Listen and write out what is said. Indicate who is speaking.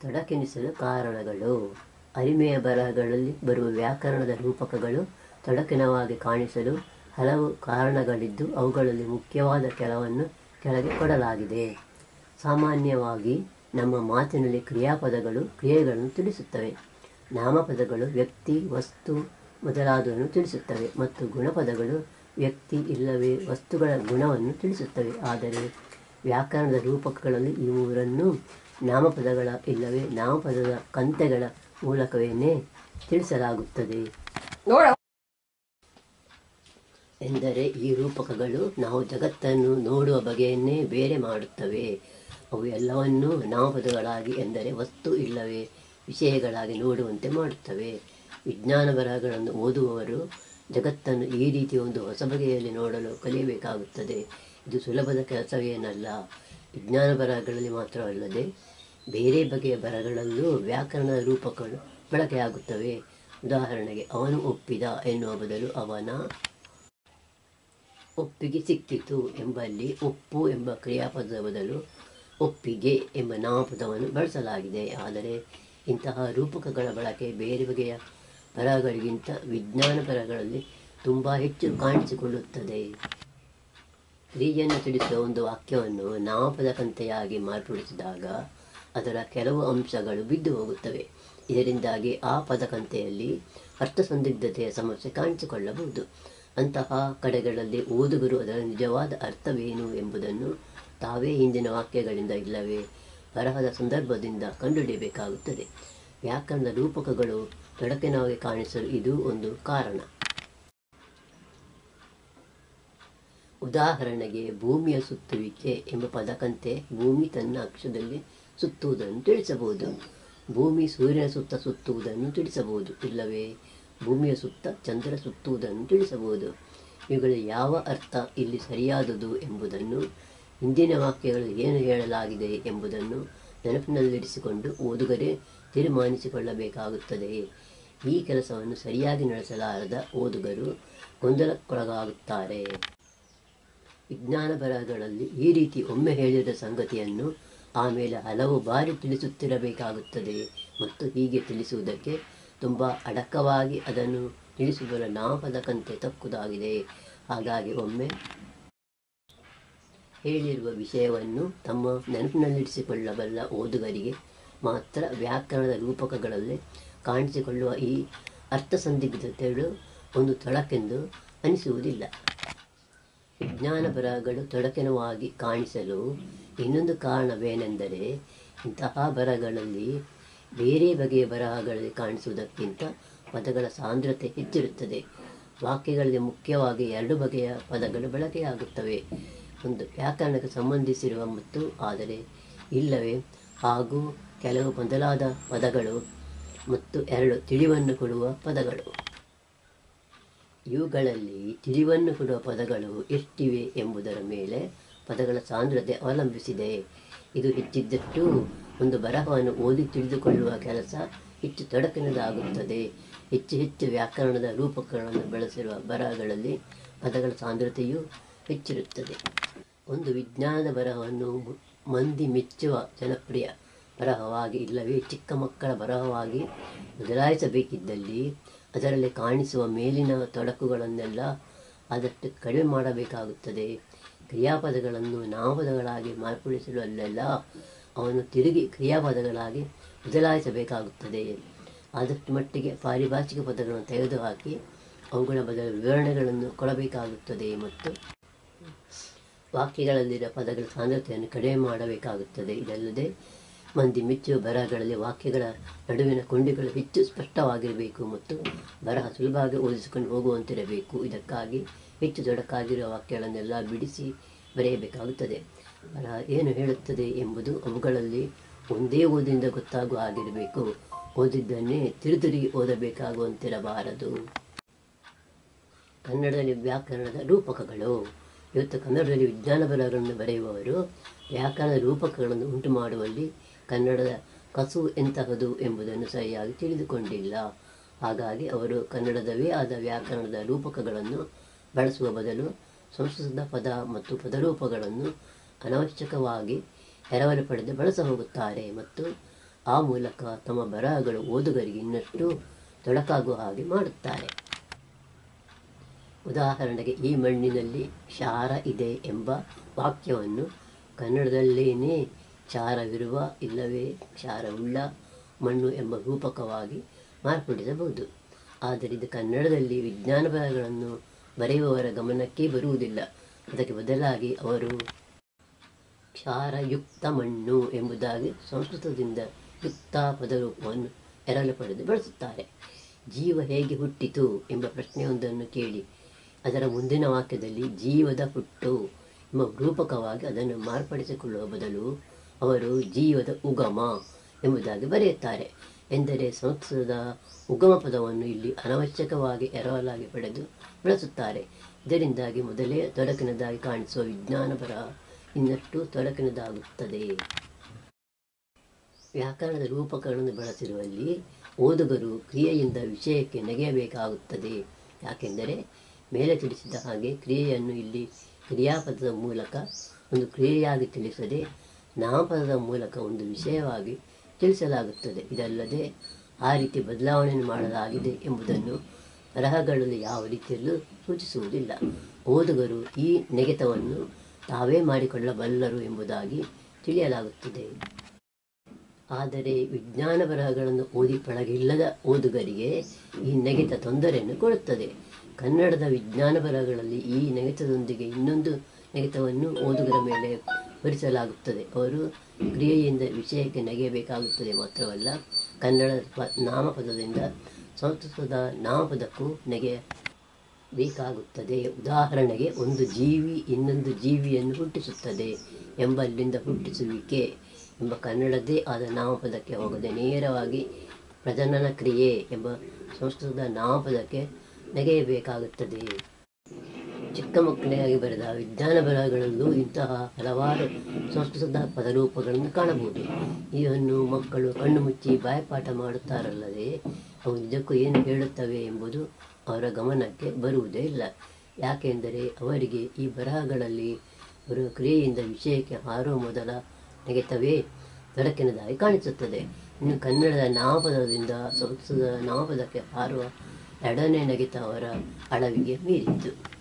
Speaker 1: ತೊಡಕೆನಿಸಲು ಕಾರಣಗಳು ಅರಿಮೆಯ ಬರಹಗಳಲ್ಲಿ ಬರುವ ವ್ಯಾಕರಣದ ರೂಪಕಗಳು ತೊಡಕಿನವಾಗಿ ಕಾಣಿಸಲು ಹಲವು ಕಾರಣಗಳಿದ್ದು ಅವುಗಳಲ್ಲಿ ಮುಖ್ಯವಾದ ಕೆಲವನ್ನು ಕೆಳಗೆ ಕೊಡಲಾಗಿದೆ ಸಾಮಾನ್ಯವಾಗಿ ನಮ್ಮ ಮಾತಿನಲ್ಲಿ ಕ್ರಿಯಾಪದಗಳು ಕ್ರಿಯೆಗಳನ್ನು ತಿಳಿಸುತ್ತವೆ ನಾಮಪದಗಳು ವ್ಯಕ್ತಿ ವಸ್ತು ಮೊದಲಾದವನ್ನು ತಿಳಿಸುತ್ತವೆ ಮತ್ತು ಗುಣಪದಗಳು ವ್ಯಕ್ತಿ ಇಲ್ಲವೇ ವಸ್ತುಗಳ ಗುಣವನ್ನು ತಿಳಿಸುತ್ತವೆ ಆದರೆ ವ್ಯಾಕರಣದ ರೂಪಕಗಳಲ್ಲಿ ಈ ಮೂರನ್ನು ನಾಮಪದಗಳ ಇಲ್ಲವೇ ನಾಮಪದದ ಕಂತೆಗಳ ಮೂಲಕವೇನೇ ತಿಳಿಸಲಾಗುತ್ತದೆ
Speaker 2: ನೋಡ
Speaker 1: ಎಂದರೆ ಈ ರೂಪಕಗಳು ನಾವು ಜಗತ್ತನ್ನು ನೋಡುವ ಬಗೆಯನ್ನೇ ಬೇರೆ ಮಾಡುತ್ತವೆ ಅವು ಎಲ್ಲವನ್ನೂ ನಾಮಪದಗಳಾಗಿ ಎಂದರೆ ವಸ್ತು ಇಲ್ಲವೇ ವಿಷಯಗಳಾಗಿ ನೋಡುವಂತೆ ಮಾಡುತ್ತವೆ ವಿಜ್ಞಾನ ಬರಹಗಳನ್ನು ಓದುವವರು ಜಗತ್ತನ್ನು ಈ ರೀತಿ ಒಂದು ಹೊಸ ಬಗೆಯಲ್ಲಿ ನೋಡಲು ಕಲಿಯಬೇಕಾಗುತ್ತದೆ ಇದು ಸುಲಭದ ಕೆಲಸವೇನಲ್ಲ ವಿಜ್ಞಾನ ಬರಹಗಳಲ್ಲಿ ಮಾತ್ರವಲ್ಲದೆ ಬೇರೆ ಬಗೆಯ ಬರಹಗಳಲ್ಲೂ ವ್ಯಾಕರಣದ ರೂಪಕಗಳು ಬಳಕೆಯಾಗುತ್ತವೆ ಉದಾಹರಣೆಗೆ ಅವನು ಒಪ್ಪಿದ ಎನ್ನುವ ಬದಲು ಅವನ ಒಪ್ಪಿಗೆ ಸಿಕ್ಕಿತು ಎಂಬಲ್ಲಿ ಒಪ್ಪು ಎಂಬ ಕ್ರಿಯಾಪದದ ಬದಲು ಒಪ್ಪಿಗೆ ಎಂಬ ನಾಮಪದವನ್ನು ಬಳಸಲಾಗಿದೆ ಆದರೆ ಇಂತಹ ರೂಪಕಗಳ ಬಳಕೆ ಬೇರೆ ಬಗೆಯ ಬರಹಗಳಿಗಿಂತ ವಿಜ್ಞಾನ ಬರಹಗಳಲ್ಲಿ ತುಂಬ ಹೆಚ್ಚು ಕಾಣಿಸಿಕೊಳ್ಳುತ್ತದೆ ಕ್ರಿಯೆಯನ್ನು ತಿಳಿಸುವ ಒಂದು ವಾಕ್ಯವನ್ನು ನಾಮಪದಕಂತೆಯಾಗಿ ಮಾರ್ಪಡಿಸಿದಾಗ ಅದರ ಕೆಲವು ಅಂಶಗಳು ಬಿದ್ದು ಹೋಗುತ್ತವೆ ಇದರಿಂದಾಗಿ ಆ ಪದಕಂತೆಯಲ್ಲಿ ಅರ್ಥಸಂದಿಗ್ಧತೆಯ ಸಮಸ್ಯೆ ಕಾಣಿಸಿಕೊಳ್ಳಬಹುದು ಅಂತಹ ಕಡೆಗಳಲ್ಲಿ ಓದುಗರು ಅದರ ನಿಜವಾದ ಅರ್ಥವೇನು ಎಂಬುದನ್ನು ತಾವೇ ಹಿಂದಿನ ವಾಕ್ಯಗಳಿಂದ ಇಲ್ಲವೇ ಬರಹದ ಸಂದರ್ಭದಿಂದ ಕಂಡುಹಿಡಿಯಬೇಕಾಗುತ್ತದೆ ವ್ಯಾಕರಣದ ರೂಪಕಗಳು ತೊಡಕಿನವಾಗಿ ಕಾಣಿಸಲು ಇದು ಒಂದು ಕಾರಣ ಉದಾಹರಣೆಗೆ ಭೂಮಿಯ ಸುತ್ತುವಿಕೆ ಎಂಬ ಪದಕಂತೆ ಭೂಮಿ ತನ್ನ ಅಕ್ಷದಲ್ಲಿ ಸುತ್ತುವುದನ್ನು ತಿಳಿಸಬಹುದು ಭೂಮಿ ಸೂರ್ಯನ ಸುತ್ತ ಸುತ್ತುವುದನ್ನು ತಿಳಿಸಬಹುದು ಇಲ್ಲವೇ ಭೂಮಿಯ ಸುತ್ತ ಚಂದ್ರ ಸುತ್ತುವುದನ್ನು ತಿಳಿಸಬಹುದು ಇವುಗಳ ಯಾವ ಅರ್ಥ ಇಲ್ಲಿ ಸರಿಯಾದುದು ಎಂಬುದನ್ನು ಹಿಂದಿನ ವಾಕ್ಯಗಳಲ್ಲಿ ಏನು ಹೇಳಲಾಗಿದೆ ಎಂಬುದನ್ನು ನೆನಪಿನಲ್ಲಿರಿಸಿಕೊಂಡು ಓದುಗರೇ ತೀರ್ಮಾನಿಸಿಕೊಳ್ಳಬೇಕಾಗುತ್ತದೆ ಈ ಕೆಲಸವನ್ನು ಸರಿಯಾಗಿ ನಡೆಸಲಾರದ ಓದುಗರು ಗೊಂದಲಕ್ಕೊಳಗಾಗುತ್ತಾರೆ ವಿಜ್ಞಾನ ಬರಹಗಳಲ್ಲಿ ಈ ರೀತಿ ಒಮ್ಮೆ ಹೇಳಿದ ಸಂಗತಿಯನ್ನು ಆಮೇಲೆ ಹಲವು ಬಾರಿ ತಿಳಿಸುತ್ತಿರಬೇಕಾಗುತ್ತದೆ ಮತ್ತು ಹೀಗೆ ತಿಳಿಸುವುದಕ್ಕೆ ತುಂಬ ಅಡಕವಾಗಿ ಅದನ್ನು ತಿಳಿಸುವುದರ ನಾಮಪದಕಂತೆ ತಕ್ಕುದಾಗಿದೆ ಹಾಗಾಗಿ ಒಮ್ಮೆ ಹೇಳಿರುವ ವಿಷಯವನ್ನು ತಮ್ಮ ನೆನಪಿನಲ್ಲಿರಿಸಿಕೊಳ್ಳಬಲ್ಲ ಓದುಗರಿಗೆ ಮಾತ್ರ ವ್ಯಾಕರಣದ ರೂಪಕಗಳಲ್ಲಿ ಕಾಣಿಸಿಕೊಳ್ಳುವ ಈ ಅರ್ಥಸಂದಿಗ್ಧತೆಗಳು ಒಂದು ತೊಡಕೆಂದು ಅನಿಸುವುದಿಲ್ಲ ವಿಜ್ಞಾನ ಬರಹಗಳು ತೊಡಕಿನವಾಗಿ ಕಾಣಿಸಲು ಇನ್ನೊಂದು ಕಾರಣವೇನೆಂದರೆ ಇಂತಹ ಬರಹಗಳಲ್ಲಿ ಬೇರೆ ಬಗೆಯ ಬರಹಗಳಲ್ಲಿ ಕಾಣಿಸುವುದಕ್ಕಿಂತ ಪದಗಳ ಸಾಂದ್ರತೆ ಹೆಚ್ಚಿರುತ್ತದೆ ವಾಕ್ಯಗಳಲ್ಲಿ ಮುಖ್ಯವಾಗಿ ಎರಡು ಬಗೆಯ ಪದಗಳು ಬಳಕೆಯಾಗುತ್ತವೆ ಒಂದು ವ್ಯಾಕರಣಕ್ಕೆ ಸಂಬಂಧಿಸಿರುವ ಮತ್ತು ಆದರೆ ಇಲ್ಲವೇ ಹಾಗೂ ಕೆಲವು ಮೊದಲಾದ ಪದಗಳು ಮತ್ತು ಎರಡು ತಿಳಿವನ್ನು ಕೊಡುವ ಪದಗಳು ಇವುಗಳಲ್ಲಿ ತಿಳಿವನ್ನು ಕೊಡುವ ಪದಗಳು ಎಷ್ಟಿವೆ ಎಂಬುದರ ಮೇಲೆ ಪದಗಳ ಸಾಂದ್ರತೆ ಅವಲಂಬಿಸಿದೆ ಇದು ಹೆಚ್ಚಿದ್ದಷ್ಟು ಒಂದು ಬರಹವನ್ನು ಓದಿ ತಿಳಿದುಕೊಳ್ಳುವ ಕೆಲಸ ಹೆಚ್ಚು ತೊಡಕಿನದಾಗುತ್ತದೆ ಹೆಚ್ಚು ಹೆಚ್ಚು ವ್ಯಾಕರಣದ ರೂಪಕಗಳನ್ನು ಬಳಸಿರುವ ಬರಹಗಳಲ್ಲಿ ಪದಗಳ ಸಾಂದ್ರತೆಯು ಹೆಚ್ಚಿರುತ್ತದೆ ಒಂದು ವಿಜ್ಞಾನದ ಬರಹವನ್ನು ಮು- ಮಂದಿ ಮೆಚ್ಚುವ ಜನಪ್ರಿಯ ಬರಹವಾಗಿ ಇಲ್ಲವೇ ಚಿಕ್ಕ ಮಕ್ಕಳ ಬರಹವಾಗಿ ಬದಲಾಯಿಸಬೇಕಿದ್ದಲ್ಲಿ ಅದರಲ್ಲಿ ಕಾಣಿಸುವ ಮೇಲಿನ ತೊಡಕುಗಳನ್ನೆಲ್ಲ ಆದಷ್ಟು ಕಡಿಮೆ ಮಾಡಬೇಕಾಗುತ್ತದೆ ಕ್ರಿಯಾಪದಗಳನ್ನು ನಾಮಪದಗಳಾಗಿ ಮಾರ್ಪಡಿಸಲಲ್ಲೆಲ್ಲ ಅವನು ತಿರುಗಿ ಕ್ರಿಯಾಪದಗಳಾಗಿ ಬದಲಾಯಿಸಬೇಕಾಗುತ್ತದೆ ಆದಷ್ಟು ಮಟ್ಟಿಗೆ ಪಾರಿಭಾಷಿಕ ಪದಗಳನ್ನು ತೆಗೆದುಹಾಕಿ ಅವುಗಳ ಬದಲು ವಿವರಣೆಗಳನ್ನು ಕೊಡಬೇಕಾಗುತ್ತದೆ ಮತ್ತು ವಾಕ್ಯಗಳಲ್ಲಿರುವ ಪದಗಳ ಸಾಂದ್ರತೆಯನ್ನು ಕಡಿಮೆ ಮಾಡಬೇಕಾಗುತ್ತದೆ ಇದಲ್ಲದೆ ಮಂದಿ ಮೆಚ್ಚುವ ಬರಹಗಳಲ್ಲಿ ವಾಕ್ಯಗಳ ನಡುವಿನ ಕೊಂಡಿಗಳು ಹೆಚ್ಚು ಸ್ಪಷ್ಟವಾಗಿರಬೇಕು ಮತ್ತು ಬರಹ ಸುಲಭವಾಗಿ ಓದಿಸಿಕೊಂಡು ಹೋಗುವಂತಿರಬೇಕು ಇದಕ್ಕಾಗಿ ಹೆಚ್ಚು ತೊಡಕಾಗಿರುವ ವಾಕ್ಯಗಳನ್ನೆಲ್ಲ ಬಿಡಿಸಿ ಬರೆಯಬೇಕಾಗುತ್ತದೆ ಬರಹ ಏನು ಹೇಳುತ್ತದೆ ಎಂಬುದು ಅವುಗಳಲ್ಲಿ ಒಂದೇ ಓದಿನಿಂದ ಗೊತ್ತಾಗುವ ಆಗಿರಬೇಕು ಓದಿದ್ದನ್ನೇ ತಿರುತಿರುಗಿ ಓದಬೇಕಾಗುವಂತಿರಬಾರದು ಕನ್ನಡದಲ್ಲಿ ವ್ಯಾಕರಣದ ರೂಪಕಗಳು ಇವತ್ತು ಕನ್ನಡದಲ್ಲಿ ವಿಜ್ಞಾನ ಬರಹಗಳನ್ನು ಬರೆಯುವವರು ವ್ಯಾಕರಣದ ರೂಪಕಗಳನ್ನು ಉಂಟು ಮಾಡುವಲ್ಲಿ ಕನ್ನಡದ ಕಸು ಎಂತಹದು ಎಂಬುದನ್ನು ಸರಿಯಾಗಿ ತಿಳಿದುಕೊಂಡಿಲ್ಲ ಹಾಗಾಗಿ ಅವರು ಕನ್ನಡದವೇ ಆದ ವ್ಯಾಕರಣದ ರೂಪಕಗಳನ್ನು ಬಳಸುವ ಬದಲು ಸಂಸ್ಕೃತದ ಪದ ಮತ್ತು ಪದರೂಪಗಳನ್ನು ಅನವಶ್ಯಕವಾಗಿ ಎರವಲು ಪಡೆದು ಬಳಸ ಹೋಗುತ್ತಾರೆ ಮತ್ತು ಆ ಮೂಲಕ ತಮ್ಮ ಬರಹಗಳು ಓದುಗರಿಗೆ ಇನ್ನಷ್ಟು ತೊಡಕಾಗುವ ಹಾಗೆ ಮಾಡುತ್ತಾರೆ ಉದಾಹರಣೆಗೆ ಈ ಮಣ್ಣಿನಲ್ಲಿ ಕ್ಷಾರ ಇದೆ ಎಂಬ ವಾಕ್ಯವನ್ನು ಕನ್ನಡದಲ್ಲೇನೇ ಕ್ಷಾರವಿರುವ ಇಲ್ಲವೇ ಕ್ಷಾರವುಳ್ಳ ಮಣ್ಣು ಎಂಬ ರೂಪಕವಾಗಿ ಮಾರ್ಪಡಿಸಬಹುದು ಆದರೆ ಇದು ಕನ್ನಡದಲ್ಲಿ ವಿಜ್ಞಾನ ಪದಗಳನ್ನು ಬರೆಯುವವರ ಗಮನಕ್ಕೆ ಬರುವುದಿಲ್ಲ ಅದಕ್ಕೆ ಬದಲಾಗಿ ಅವರು ಕ್ಷಾರಯುಕ್ತ ಮಣ್ಣು ಎಂಬುದಾಗಿ ಸಂಸ್ಕೃತದಿಂದ ಯುಕ್ತ ಪದರೂಪವನ್ನು ಎರಲು ಪಡೆದು ಬಳಸುತ್ತಾರೆ ಜೀವ ಹೇಗೆ ಹುಟ್ಟಿತು ಎಂಬ ಪ್ರಶ್ನೆಯೊಂದನ್ನು ಕೇಳಿ ಅದರ ಮುಂದಿನ ವಾಕ್ಯದಲ್ಲಿ ಜೀವದ ಹುಟ್ಟು ಎಂಬ ರೂಪಕವಾಗಿ ಅದನ್ನು ಮಾರ್ಪಡಿಸಿಕೊಳ್ಳುವ ಬದಲು ಅವರು ಜೀವದ ಉಗಮ ಎಂಬುದಾಗಿ ಬರೆಯುತ್ತಾರೆ ಎಂದರೆ ಸಂಸ್ಕೃತದ ಉಗಮ ಪದವನ್ನು ಇಲ್ಲಿ ಅನವಶ್ಯಕವಾಗಿ ಎರವಲಾಗಿ ಪಡೆದು ಬಳಸುತ್ತಾರೆ ಇದರಿಂದಾಗಿ ಮೊದಲೇ ತೊಡಕಿನದಾಗಿ ಕಾಣಿಸುವ ವಿಜ್ಞಾನ ಬರಹ ಇನ್ನಷ್ಟು ತೊಡಕಿನದಾಗುತ್ತದೆ ವ್ಯಾಕರಣದ ರೂಪಕಗಳನ್ನು ಬಳಸಿರುವಲ್ಲಿ ಓದುಗರು ಕ್ರಿಯೆಯಿಂದ ವಿಷಯಕ್ಕೆ ನೆಗೆಯಬೇಕಾಗುತ್ತದೆ ಯಾಕೆಂದರೆ ಮೇಲೆ ತಿಳಿಸಿದ ಹಾಗೆ ಕ್ರಿಯೆಯನ್ನು ಇಲ್ಲಿ ಕ್ರಿಯಾಪದದ ಮೂಲಕ ಒಂದು ಕ್ರಿಯೆಯಾಗಿ ತಿಳಿಸದೆ ನಾಮಪದದ ಮೂಲಕ ಒಂದು ವಿಷಯವಾಗಿ ತಿಳಿಸಲಾಗುತ್ತದೆ ಇದಲ್ಲದೆ ಆ ರೀತಿ ಬದಲಾವಣೆಯನ್ನು ಮಾಡಲಾಗಿದೆ ಎಂಬುದನ್ನು ಬರಹಗಳಲ್ಲಿ ಯಾವ ರೀತಿಯಲ್ಲೂ ಸೂಚಿಸುವುದಿಲ್ಲ ಓದುಗರು ಈ ನೆಗೆತವನ್ನು ತಾವೇ ಮಾಡಿಕೊಳ್ಳಬಲ್ಲರು ಎಂಬುದಾಗಿ ತಿಳಿಯಲಾಗುತ್ತದೆ ಆದರೆ ವಿಜ್ಞಾನ ಬರಹಗಳನ್ನು ಓದಿ ಪಳಗಿಲ್ಲದ ಓದುಗರಿಗೆ ಈ ನೆಗೆತ ತೊಂದರೆಯನ್ನು ಕೊಡುತ್ತದೆ ಕನ್ನಡದ ವಿಜ್ಞಾನ ಬರಹಗಳಲ್ಲಿ ಈ ನೆಗೆತದೊಂದಿಗೆ ಇನ್ನೊಂದು ನೆಗೆತವನ್ನು ಓದುಗರ ಮೇಲೆ ಹೊರಿಸಲಾಗುತ್ತದೆ ಅವರು ಕ್ರಿಯೆಯಿಂದ ವಿಷಯಕ್ಕೆ ನೆಗೆಯಬೇಕಾಗುತ್ತದೆ ಮಾತ್ರವಲ್ಲ ಕನ್ನಡದ ಪ ನಾಮಪದದಿಂದ ಸಂಸ್ಕೃತದ ನಾಮಪದಕ್ಕೂ ನೆಗೆಯ ಬೇಕಾಗುತ್ತದೆ ಉದಾಹರಣೆಗೆ ಒಂದು ಜೀವಿ ಇನ್ನೊಂದು ಜೀವಿಯನ್ನು ಹುಟ್ಟಿಸುತ್ತದೆ ಎಂಬಲ್ಲಿಂದ ಹುಟ್ಟಿಸುವಿಕೆ ಎಂಬ ಕನ್ನಡದೇ ಆದ ನಾಮಪದಕ್ಕೆ ಹೋಗದೆ ನೇರವಾಗಿ ಪ್ರಜನನ ಕ್ರಿಯೆ ಎಂಬ ಸಂಸ್ಕೃತದ ನಾಮಪದಕ್ಕೆ ನೆಗೆಯಬೇಕಾಗುತ್ತದೆ ಚಿಕ್ಕ ಮಕ್ಕಳಿಗಾಗಿ ಬರೆದ ವಿಜ್ಞಾನ ಬರಹಗಳಲ್ಲೂ ಇಂತಹ ಹಲವಾರು ಸಂಸ್ಕೃತದ ಪದರೂಪಗಳನ್ನು ಕಾಣಬಹುದು ಇವನ್ನು ಮಕ್ಕಳು ಕಣ್ಣು ಮುಚ್ಚಿ ಬಾಯಪಾಠ ಮಾಡುತ್ತಾರಲ್ಲದೆ ಅವು ನಿಜಕ್ಕೂ ಏನು ಹೇಳುತ್ತವೆ ಎಂಬುದು ಅವರ ಗಮನಕ್ಕೆ ಬರುವುದೇ ಇಲ್ಲ ಯಾಕೆಂದರೆ ಅವರಿಗೆ ಈ ಬರಹಗಳಲ್ಲಿ ಬರುವ ಕ್ರಿಯೆಯಿಂದ ವಿಷಯಕ್ಕೆ ಹಾರುವ ಮೊದಲ ನೆಗೆತವೇ ತೊಡಕಿನದಾಗಿ ಕಾಣಿಸುತ್ತದೆ ಇನ್ನು ಕನ್ನಡದ ನಾಮಪದದಿಂದ ಸಂಸ್ಕೃತದ ನಾಮಪದಕ್ಕೆ ಹಾರುವ ಎರಡನೇ ನೆಗೆತ ಅವರ ಅಳವಿಗೆ ಮೀರಿತು